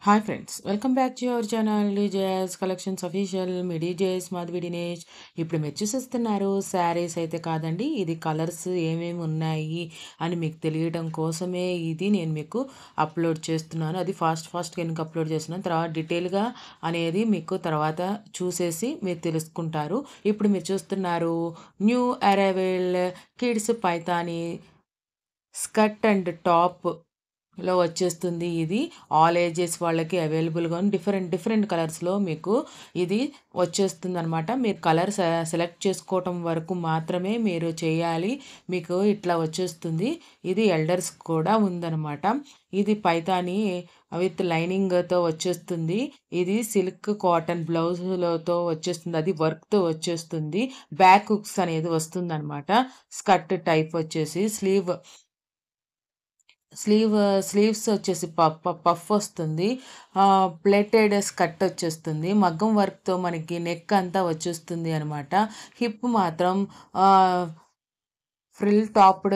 hi friends welcome back to your channel DJS collections official మీ DJS Madhavi Dinesh ఇప్పుడు మీరు చూసేస్తున్నారు శారీస్ అయితే కాదండి ఇది కలర్స్ ఏమేమి ఉన్నాయి అని మీకు తెలియడం కోసమే ఇది నేను మీకు అప్లోడ్ చేస్తున్నాను అది ఫాస్ట్ ఫాస్ట్గా ఎందుకు అప్లోడ్ చేస్తున్నాను తర్వాత డీటెయిల్గా అనేది మీకు తర్వాత చూసేసి మీరు తెలుసుకుంటారు ఇప్పుడు మీరు చూస్తున్నారు new arrival kids Paithani skirt and top లో వచ్చేస్తుంది ఇది ఆల్ ఏజెస్ వాళ్ళకి అవైలబుల్గా ఉంది డిఫరెంట్ డిఫరెంట్ కలర్స్లో మీకు ఇది వచ్చేస్తుంది అనమాట మీరు కలర్ సెలెక్ట్ చేసుకోవటం వరకు మాత్రమే మీరు చేయాలి మీకు ఇట్లా వచ్చేస్తుంది ఇది ఎల్డర్స్ కూడా ఉందన్నమాట ఇది పైతాని విత్ లైనింగ్తో వచ్చేస్తుంది ఇది సిల్క్ కాటన్ బ్లౌజ్లతో వచ్చేస్తుంది అది వర్క్తో వచ్చేస్తుంది బ్యాక్ హుక్స్ అనేది వస్తుంది అనమాట స్కర్ట్ టైప్ వచ్చేసి స్లీవ్ స్లీవ్ స్లీవ్స్ వచ్చేసి పఫ్ పఫ్ వస్తుంది ప్లేటెడ్ స్కర్ట్ వచ్చేస్తుంది మగ్గం వర్క్తో మనకి నెక్ అంతా వచ్చేస్తుంది అనమాట హిప్ మాత్రం ఫ్రిల్ టాప్డ్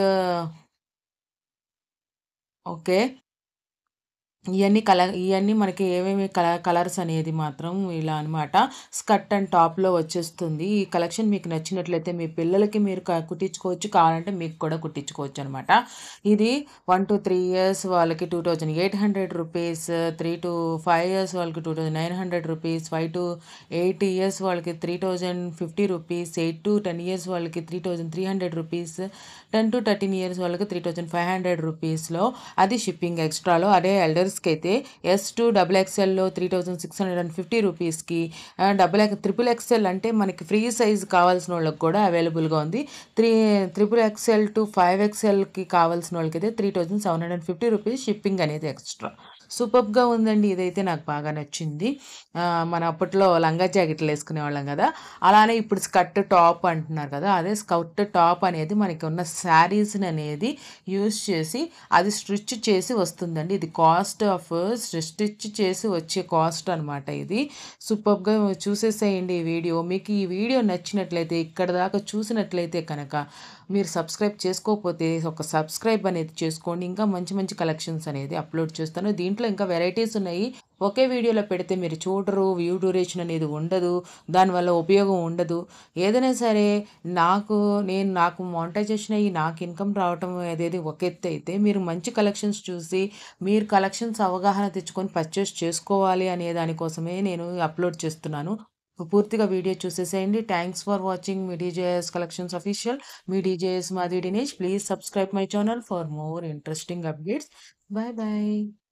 ఓకే ఇవన్నీ కలర్ ఇవన్నీ మనకి ఏమేమి కలర్ కలర్స్ అనేది మాత్రం ఇలా అనమాట స్కర్ట్ అండ్ టాప్లో వచ్చేస్తుంది ఈ కలెక్షన్ మీకు నచ్చినట్లయితే మీ పిల్లలకి మీరు కుట్టించుకోవచ్చు కావాలంటే మీకు కూడా కుట్టించుకోవచ్చు అనమాట ఇది వన్ టు త్రీ ఇయర్స్ వాళ్ళకి two thousand eight hundred rupees three to five years వాళ్ళకి two thousand nine hundred rupees five to eight years వాళ్ళకి three thousand fifty rupees eight to ten years వాళ్ళకి three thousand three hundred rupees ten to thirteen years వాళ్ళకి three thousand five hundred రూపీస్లో అది shipping ఎక్స్ట్రాలో అదే ఎల్డర్స్కి అయితే S to double ఎక్స్ఎల్లో three thousand six hundred and fifty రూపీస్కి డబుల్ ఎక్స్ త్రిపుల్ ఎక్స్ఎల్ అంటే మనకి ఫ్రీ సైజ్ కావాల్సిన వాళ్ళకి కూడా అవైలబుల్గా ఉంది three triple XL to five ఎక్స్ఎల్కి కావాల్సిన వాళ్ళకి అయితే three thousand seven hundred and fifty rupees shipping అనేది ఎక్స్ట్రా సూపర్గా ఉందండి ఇదైతే నాకు బాగా నచ్చింది మన అప్పట్లో లంగా జాకెట్లు వేసుకునే వాళ్ళం కదా అలానే ఇప్పుడు స్కర్ట్ టాప్ అంటున్నారు కదా అదే స్కర్ట్ టాప్ అనేది మనకి ఉన్న శారీస్ని అనేది యూస్ చేసి అది స్టిచ్ చేసి వస్తుందండి ఇది కాస్ట్ ఆఫ్ స్టిచ్ చేసి వచ్చే కాస్ట్ అనమాట ఇది సూపర్గా చూసేసేయండి ఈ వీడియో మీకు ఈ వీడియో నచ్చినట్లయితే ఇక్కడ దాకా చూసినట్లయితే కనుక మీరు సబ్స్క్రైబ్ చేసుకోకపోతే ఒక సబ్స్క్రైబ్ అనేది చేసుకోండి ఇంకా మంచి మంచి కలెక్షన్స్ అనేది అప్లోడ్ చేస్తాను దీంట్లో ఇంకా వెరైటీస్ ఉన్నాయి ఒకే వీడియోలో పెడితే మీరు చూడరు వ్యూ డ్యూరేషన్ అనేది ఉండదు దానివల్ల ఉపయోగం ఉండదు ఏదైనా సరే నాకు నేను నాకు మానిటైజేషన్ అయ్యి నాకు ఇన్కమ్ రావటం అనేది ఒక ఎత్తు అయితే మీరు మంచి కలెక్షన్స్ చూసి మీరు కలెక్షన్స్ అవగాహన తెచ్చుకొని పర్చేస్ చేసుకోవాలి అనే దానికోసమే నేను అప్లోడ్ చేస్తున్నాను పూర్తిగా వీడియో చూసేసేయండి థ్యాంక్స్ ఫర్ వాచింగ్ మీ డీజేఎస్ కలెక్షన్స్ అఫీషియల్ మీ డీజేఎస్ మాది Dinesh please subscribe my channel for more interesting updates bye bye